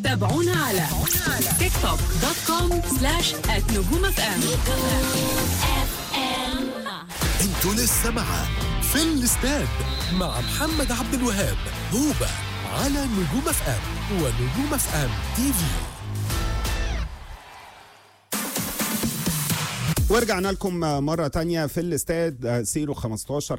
تابعونا على تيك توك دوت كوم سلاش نجوم اف ام انتوا لسه مع في الاستاد مع محمد عبد الوهاب هوبا على نجوم اف ام ونجوم اف ام تي في ورجعنا لكم مرة تانية في الاستاد 015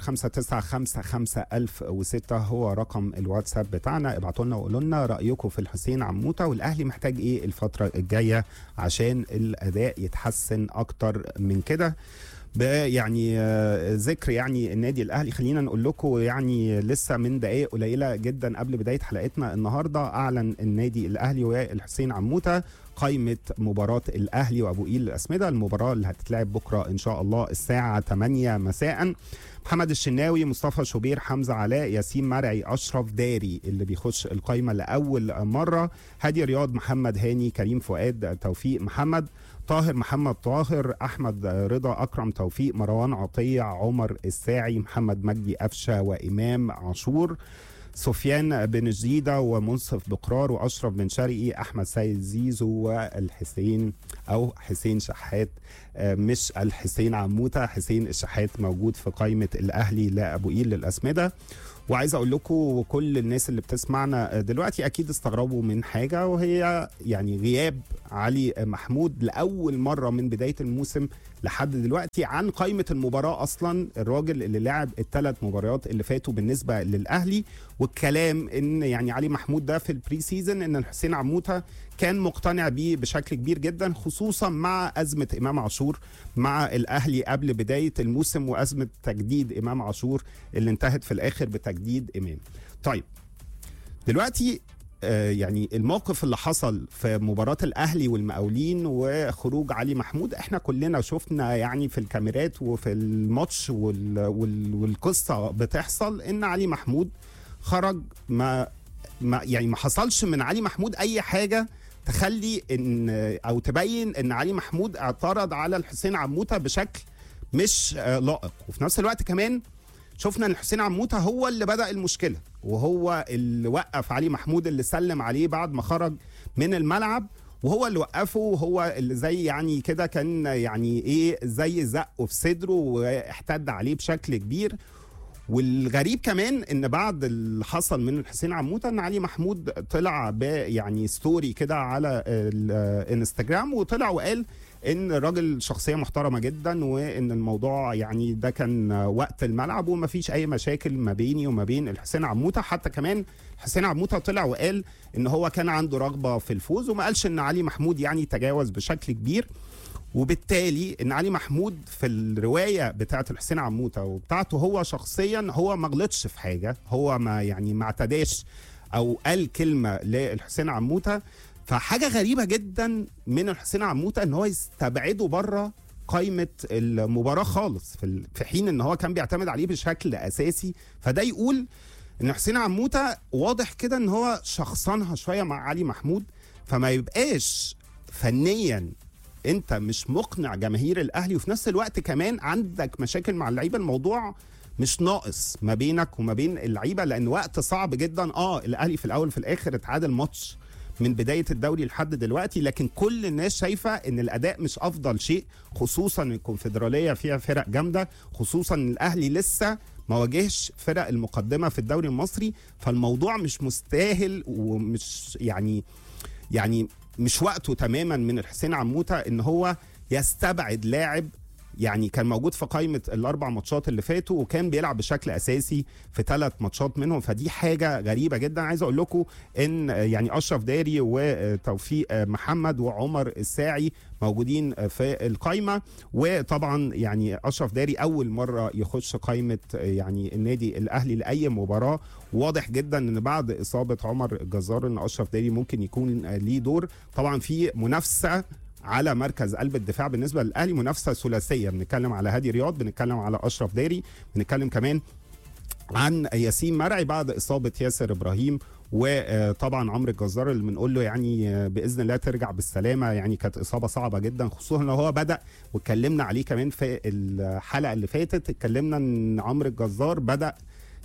595 1006 هو رقم الواتساب بتاعنا ابعتوا لنا وقولوا لنا رأيكم في الحسين عموتة والأهلي محتاج إيه الفترة الجاية عشان الأداء يتحسن أكتر من كده ب- يعني آه، ذكر يعني النادي الاهلي خلينا نقول لكم يعني لسه من دقائق قليله جدا قبل بدايه حلقتنا النهارده اعلن النادي الاهلي والحسين عموته قائمه مباراه الاهلي وابو قيل الاسمده المباراه اللي هتتلعب بكره ان شاء الله الساعه 8 مساء محمد الشناوي مصطفى شوبير حمزه علاء ياسين مرعي اشرف داري اللي بيخش القائمه لاول مره هادي رياض محمد هاني كريم فؤاد توفيق محمد طاهر محمد طاهر احمد رضا اكرم توفيق مروان عطيه عمر الساعي محمد مجدي قفشه وامام عاشور سفيان بن جديدة ومنصف بقرار وأشرف بن شرقي أحمد سيد زيزو والحسين أو حسين شحات آه، مش الحسين عموتة حسين الشحات موجود في قائمة الأهلي لأبو قيل للأسمدة وعايز اقول لكم كل الناس اللي بتسمعنا دلوقتي اكيد استغربوا من حاجه وهي يعني غياب علي محمود لاول مره من بدايه الموسم لحد دلوقتي عن قائمه المباراه اصلا الراجل اللي لعب الثلاث مباريات اللي فاتوا بالنسبه للاهلي والكلام ان يعني علي محمود ده في البري سيزون ان الحسين عموته كان مقتنع بيه بشكل كبير جدا خصوصا مع ازمه امام عاشور مع الاهلي قبل بدايه الموسم وازمه تجديد امام عاشور اللي انتهت في الاخر بتجديد امام. طيب دلوقتي آه، يعني الموقف اللي حصل في مباراة الأهلي والمقاولين وخروج علي محمود احنا كلنا شفنا يعني في الكاميرات وفي الماتش وال وال والقصة بتحصل ان علي محمود خرج ما, ما يعني ما حصلش من علي محمود أي حاجة تخلي ان او تبين ان علي محمود اعترض على الحسين عموته بشكل مش آه، لائق وفي نفس الوقت كمان شفنا ان حسين عموته هو اللي بدا المشكله وهو اللي وقف علي محمود اللي سلم عليه بعد ما خرج من الملعب وهو اللي وقفه وهو اللي زي يعني كده كان يعني ايه زي زقه في صدره واحتد عليه بشكل كبير والغريب كمان ان بعد اللي حصل من الحسين عموته ان علي محمود طلع ب يعني ستوري كده على الانستجرام وطلع وقال ان الراجل شخصيه محترمه جدا وان الموضوع يعني ده كان وقت الملعب ومفيش اي مشاكل ما بيني وما بين الحسين عموته حتى كمان حسين عموته طلع وقال ان هو كان عنده رغبه في الفوز وما قالش ان علي محمود يعني تجاوز بشكل كبير وبالتالي ان علي محمود في الروايه بتاعت الحسين عموته وبتاعته هو شخصيا هو ما غلطش في حاجه هو ما يعني ما اعتداش او قال كلمه للحسين عموته فحاجه غريبه جدا من الحسين عموته ان هو يستبعده بره قائمه المباراه خالص في ال- في حين ان هو كان بيعتمد عليه بشكل اساسي فده يقول ان حسين عموته واضح كده ان هو شخصنها شويه مع علي محمود فما يبقاش فنيا انت مش مقنع جماهير الاهلي وفي نفس الوقت كمان عندك مشاكل مع اللعيبه الموضوع مش ناقص ما بينك وما بين اللعيبه لان وقت صعب جدا اه الاهلي في الاول وفي الاخر اتعادل ماتش من بدايه الدوري لحد دلوقتي لكن كل الناس شايفه ان الاداء مش افضل شيء خصوصا الكونفدراليه فيها فرق جامده خصوصا ان الاهلي لسه ما واجهش فرق المقدمه في الدوري المصري فالموضوع مش مستاهل ومش يعني يعني مش وقته تماما من الحسين عموته ان هو يستبعد لاعب يعني كان موجود في قائمه الاربع ماتشات اللي فاتوا وكان بيلعب بشكل اساسي في ثلاث ماتشات منهم فدي حاجه غريبه جدا عايز اقول لكم ان يعني اشرف داري وتوفيق محمد وعمر الساعي موجودين في القائمه وطبعا يعني اشرف داري اول مره يخش قائمه يعني النادي الاهلي لاي مباراه واضح جدا ان بعد اصابه عمر الجزار ان اشرف داري ممكن يكون ليه دور طبعا في منافسه على مركز قلب الدفاع بالنسبه للاهلي منافسه ثلاثيه بنتكلم على هادي رياض بنتكلم على اشرف داري بنتكلم كمان عن ياسين مرعي بعد اصابه ياسر ابراهيم وطبعا عمرو الجزار اللي بنقول له يعني باذن الله ترجع بالسلامه يعني كانت اصابه صعبه جدا خصوصا ان هو بدا واتكلمنا عليه كمان في الحلقه اللي فاتت اتكلمنا ان عمرو الجزار بدا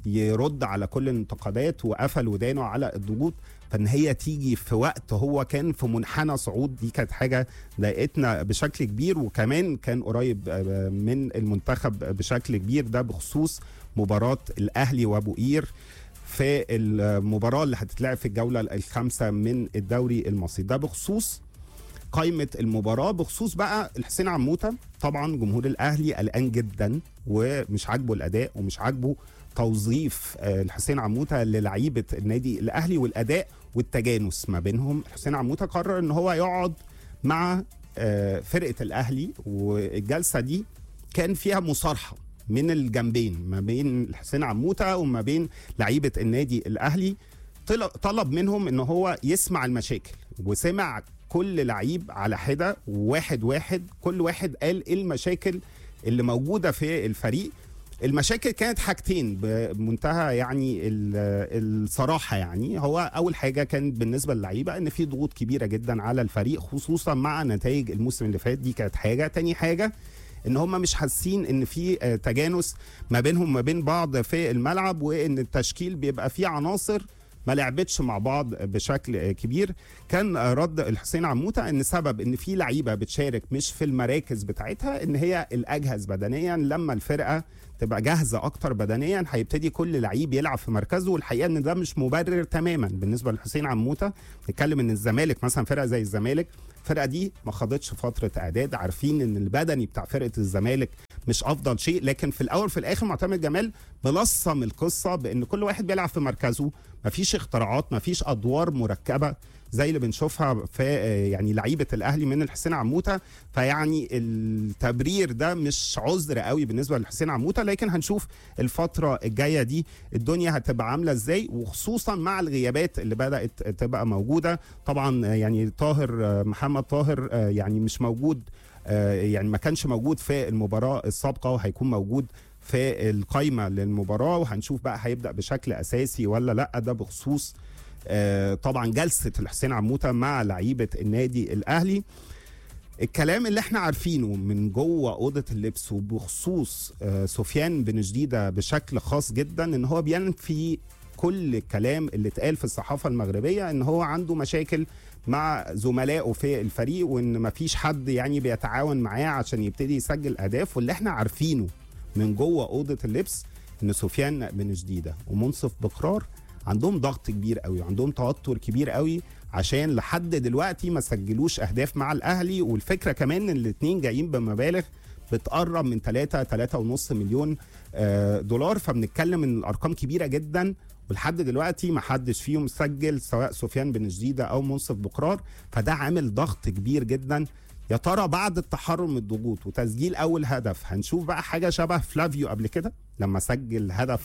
يرد على كل الانتقادات وقفل ودانه على الضغوط فان هي تيجي في وقت هو كان في منحنى صعود دي كانت حاجه ضايقتنا بشكل كبير وكمان كان قريب آه، من المنتخب بشكل كبير ده بخصوص مباراه الاهلي وابو قير في المباراه اللي هتتلعب في الجوله الخامسه من الدوري المصري ده بخصوص قائمه المباراه بخصوص بقى الحسين عموته طبعا جمهور الاهلي قلقان جدا ومش عاجبه الاداء ومش عاجبه توظيف آه، الحسين عموته للعيبه النادي الاهلي والاداء والتجانس ما بينهم الحسين عموته قرر ان هو يقعد مع آه، فرقه الاهلي والجلسه دي كان فيها مصارحه من الجنبين ما بين الحسين عموته وما بين لعيبه النادي الاهلي طل- طلب منهم ان هو يسمع المشاكل وسمع كل لعيب على حده واحد واحد كل واحد قال ايه المشاكل اللي موجوده في الفريق المشاكل كانت حاجتين بمنتهى يعني ال- الصراحه يعني هو اول حاجه كانت بالنسبه للعيبه ان في ضغوط كبيره جدا على الفريق خصوصا مع نتائج الموسم اللي فات دي كانت حاجه تاني حاجه ان هم مش حاسين ان في آه، تجانس ما بينهم ما بين بعض في الملعب وان التشكيل بيبقى فيه عناصر ما لعبتش مع بعض بشكل آه، كبير كان آه، رد الحسين عموته ان سبب ان في لعيبه بتشارك مش في المراكز بتاعتها ان هي الاجهز بدنيا لما الفرقه تبقى جاهزه اكتر بدنيا هيبتدي كل لعيب يلعب في مركزه والحقيقه ان ده مش مبرر تماما بالنسبه لحسين عموته نتكلم ان الزمالك مثلا فرقه زي الزمالك الفرقه دي ما خدتش فتره اعداد عارفين ان البدني بتاع فرقه الزمالك مش افضل شيء لكن في الاول في الاخر معتمد جمال ملصم القصه بان كل واحد بيلعب في مركزه مفيش اختراعات مفيش ادوار مركبه زي اللي بنشوفها في آه، يعني لعيبه الاهلي من الحسين عموته فيعني التبرير ده مش عذر قوي بالنسبه للحسين عموته لكن هنشوف الفتره الجايه دي الدنيا هتبقى عامله ازاي وخصوصا مع الغيابات اللي بدات تبقى موجوده طبعا آه، يعني طاهر آه، محمد طاهر آه، يعني مش موجود آه، يعني ما كانش موجود في المباراه السابقه وهيكون موجود في القايمه للمباراه وهنشوف بقى هيبدا بشكل اساسي ولا لا ده بخصوص آه، طبعا جلسه الحسين عموته مع لعيبه النادي الاهلي الكلام اللي احنا عارفينه من جوه اوضه اللبس وبخصوص آه، سفيان بن جديده بشكل خاص جدا ان هو بينفي كل الكلام اللي اتقال في الصحافه المغربيه ان هو عنده مشاكل مع زملائه في الفريق وان مفيش حد يعني بيتعاون معاه عشان يبتدي يسجل اهداف واللي احنا عارفينه من جوه اوضه اللبس ان سفيان بن جديده ومنصف بقرار عندهم ضغط كبير قوي وعندهم توتر كبير قوي عشان لحد دلوقتي ما سجلوش اهداف مع الاهلي والفكره كمان ان الاثنين جايين بمبالغ بتقرب من 3 3 ونص مليون آه، دولار فبنتكلم ان الارقام كبيره جدا ولحد دلوقتي ما حدش فيهم سجل سواء سفيان بن جديده او منصف بقرار فده عامل ضغط كبير جدا يا ترى بعد التحرر من الضغوط وتسجيل اول هدف هنشوف بقى حاجه شبه فلافيو قبل كده لما سجل هدف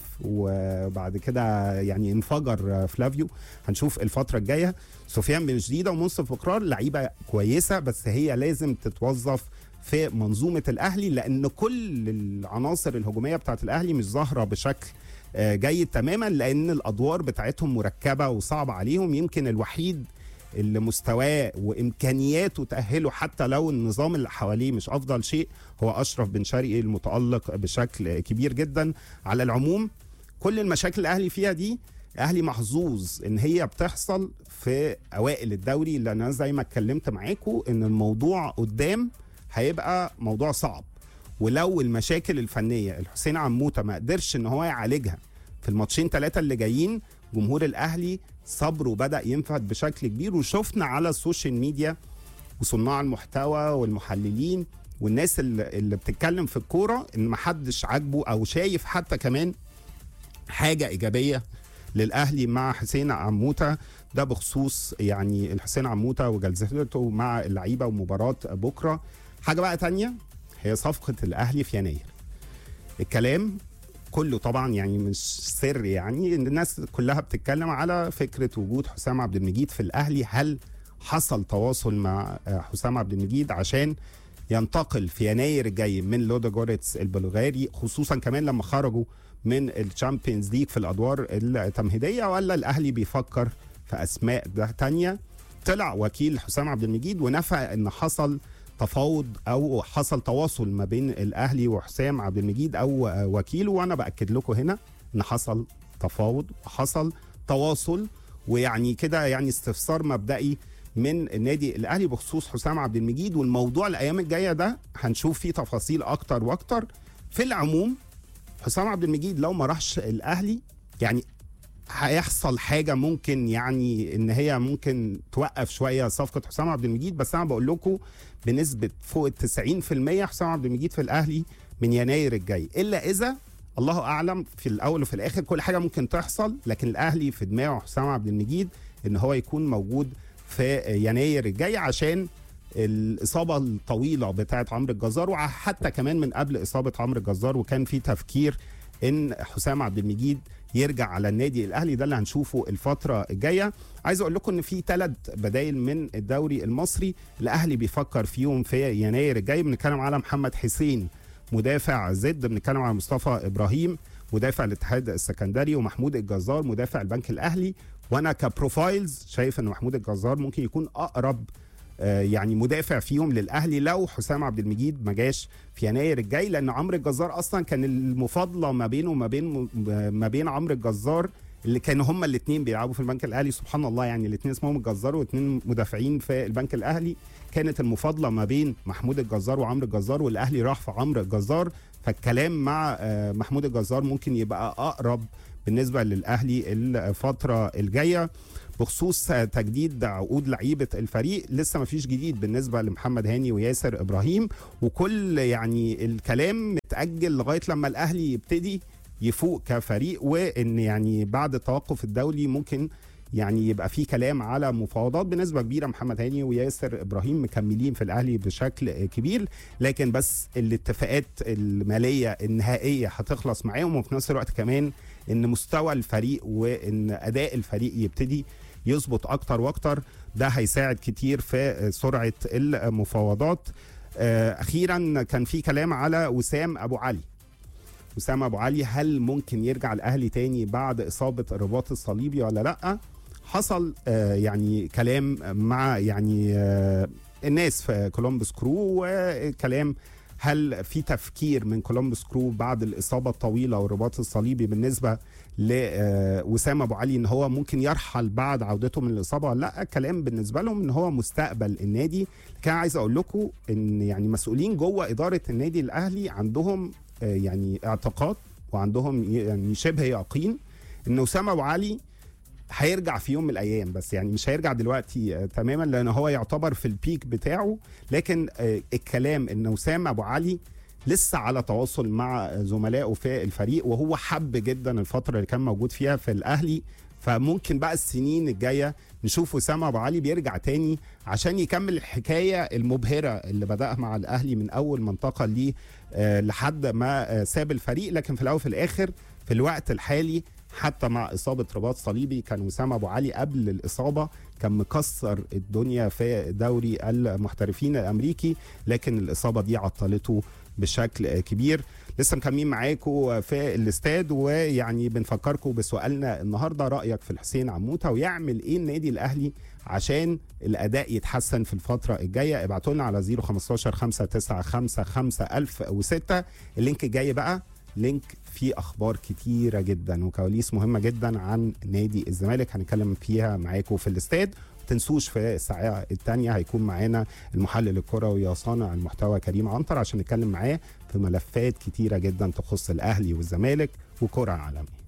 وبعد كده يعني انفجر فلافيو هنشوف الفتره الجايه سفيان بن جديده ومنصف بقرار لعيبه كويسه بس هي لازم تتوظف في منظومه الاهلي لان كل العناصر الهجوميه بتاعت الاهلي مش ظاهره بشكل آه، جيد تماما لان الادوار بتاعتهم مركبه وصعبه عليهم يمكن الوحيد اللي مستواه وامكانياته تاهله حتى لو النظام اللي حواليه مش افضل شيء هو اشرف بن شرقي المتالق بشكل كبير جدا على العموم كل المشاكل الاهلي فيها دي اهلي محظوظ ان هي بتحصل في اوائل الدوري لان انا زي ما اتكلمت معاكم ان الموضوع قدام هيبقى موضوع صعب ولو المشاكل الفنيه الحسين عموته ما قدرش ان هو يعالجها في الماتشين ثلاثه اللي جايين جمهور الاهلي صبره بدا ينفد بشكل كبير وشفنا على السوشيال ميديا وصناع المحتوى والمحللين والناس اللي, اللي بتتكلم في الكوره ان ما حدش عاجبه او شايف حتى كمان حاجه ايجابيه للاهلي مع حسين عموته ده بخصوص يعني الحسين عموته وجلسته مع اللعيبه ومباراه بكره حاجه بقى تانية هي صفقه الاهلي في يناير الكلام كله طبعا يعني مش سر يعني ان الناس كلها بتتكلم على فكره وجود حسام عبد المجيد في الاهلي هل حصل تواصل مع آه، حسام عبد المجيد عشان ينتقل في يناير الجاي من لودا جوريتس البلغاري خصوصا كمان لما خرجوا من الشامبيونز ليج في الادوار التمهيديه ولا الاهلي بيفكر في اسماء ده تانية طلع وكيل حسام عبد المجيد ونفى ان حصل تفاوض او حصل تواصل ما بين الاهلي وحسام عبد المجيد او آه، وكيله وانا باكد لكم هنا ان حصل تفاوض وحصل تواصل ويعني كده يعني استفسار مبدئي من النادي الاهلي بخصوص حسام عبد المجيد والموضوع الايام الجايه ده هنشوف فيه تفاصيل اكتر واكتر في العموم حسام عبد المجيد لو ما راحش الاهلي يعني هيحصل حاجه ممكن يعني ان هي ممكن توقف شويه صفقه حسام عبد المجيد بس انا بقول لكم بنسبه فوق ال 90% حسام عبد المجيد في الاهلي من يناير الجاي الا اذا الله اعلم في الاول وفي الاخر كل حاجه ممكن تحصل لكن الاهلي في دماغه حسام عبد المجيد ان هو يكون موجود في يناير الجاي عشان الاصابه الطويله بتاعه عمرو الجزار وحتى كمان من قبل اصابه عمرو الجزار وكان في تفكير ان حسام عبد المجيد يرجع على النادي الاهلي ده اللي هنشوفه الفتره الجايه عايز اقول لكم ان في ثلاث بدايل من الدوري المصري الاهلي بيفكر فيهم في يناير الجاي بنتكلم على محمد حسين مدافع زد بنتكلم على مصطفى ابراهيم مدافع الاتحاد السكندري ومحمود الجزار مدافع البنك الاهلي وانا كبروفايلز شايف ان محمود الجزار ممكن يكون اقرب آه، يعني مدافع فيهم للاهلي لو حسام عبد المجيد ما جاش في يناير الجاي لان عمرو الجزار اصلا كان المفاضله ما بينه وما بين ما بين عمرو الجزار اللي كانوا هما الاثنين بيلعبوا في البنك الاهلي سبحان الله يعني الاثنين اسمهم الجزار واثنين مدافعين في البنك الاهلي كانت المفاضله ما بين محمود الجزار وعمرو الجزار والاهلي راح في عمرو الجزار فالكلام مع آه، محمود الجزار ممكن يبقى اقرب بالنسبه للاهلي الفتره الجايه بخصوص تجديد عقود لعيبه الفريق لسه ما فيش جديد بالنسبه لمحمد هاني وياسر ابراهيم وكل يعني الكلام متاجل لغايه لما الاهلي يبتدي يفوق كفريق وان يعني بعد التوقف الدولي ممكن يعني يبقى في كلام على مفاوضات بنسبه كبيره محمد هاني وياسر ابراهيم مكملين في الاهلي بشكل كبير لكن بس الاتفاقات الماليه النهائيه هتخلص معاهم وفي نفس الوقت كمان ان مستوى الفريق وان اداء الفريق يبتدي يظبط اكتر واكتر ده هيساعد كتير في سرعه المفاوضات آه، اخيرا كان في كلام على وسام ابو علي وسام ابو علي هل ممكن يرجع الاهلي تاني بعد اصابه الرباط الصليبي ولا لا حصل آه، يعني كلام مع يعني آه، الناس في كولومبوس كرو وكلام هل في تفكير من كولومبوس كرو بعد الاصابه الطويله والرباط الصليبي بالنسبه لوسام ابو علي ان هو ممكن يرحل بعد عودته من الاصابه ولا لا الكلام بالنسبه لهم ان هو مستقبل النادي كان عايز اقول لكم ان يعني مسؤولين جوه اداره النادي الاهلي عندهم آه، يعني اعتقاد وعندهم يعني شبه يقين ان وسام ابو علي هيرجع في يوم من الايام بس يعني مش هيرجع دلوقتي آه، تماما لان هو يعتبر في البيك بتاعه لكن آه، الكلام ان وسام ابو علي لسه على تواصل مع زملائه في الفريق وهو حب جدا الفتره اللي كان موجود فيها في الاهلي فممكن بقى السنين الجايه نشوف وسام ابو علي بيرجع تاني عشان يكمل الحكايه المبهره اللي بداها مع الاهلي من اول منطقه ليه آه، لحد ما آه، ساب الفريق لكن في الاول وفي الاخر في الوقت الحالي حتى مع اصابه رباط صليبي كان وسام ابو علي قبل الاصابه كان مكسر الدنيا في دوري المحترفين الامريكي لكن الاصابه دي عطلته بشكل كبير لسه مكملين معاكم في الاستاد ويعني بنفكركم بسؤالنا النهارده رايك في الحسين عموته ويعمل ايه النادي الاهلي عشان الاداء يتحسن في الفتره الجايه ابعتوا لنا على 015 595 5006 اللينك الجاي بقى لينك فيه اخبار كتيره جدا وكواليس مهمه جدا عن نادي الزمالك هنتكلم فيها معاكم في الاستاد تنسوش في الساعة الثانية هيكون معانا المحلل الكروي وصانع المحتوى كريم عنتر عشان نتكلم معاه في ملفات كتيرة جدا تخص الأهلي والزمالك وكرة عالمية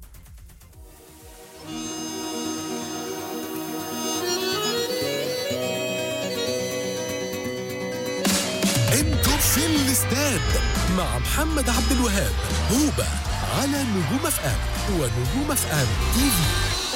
انتوا في الاستاد مع محمد عبد الوهاب هوبا على نجوم اف ام ونجوم اف ام تي في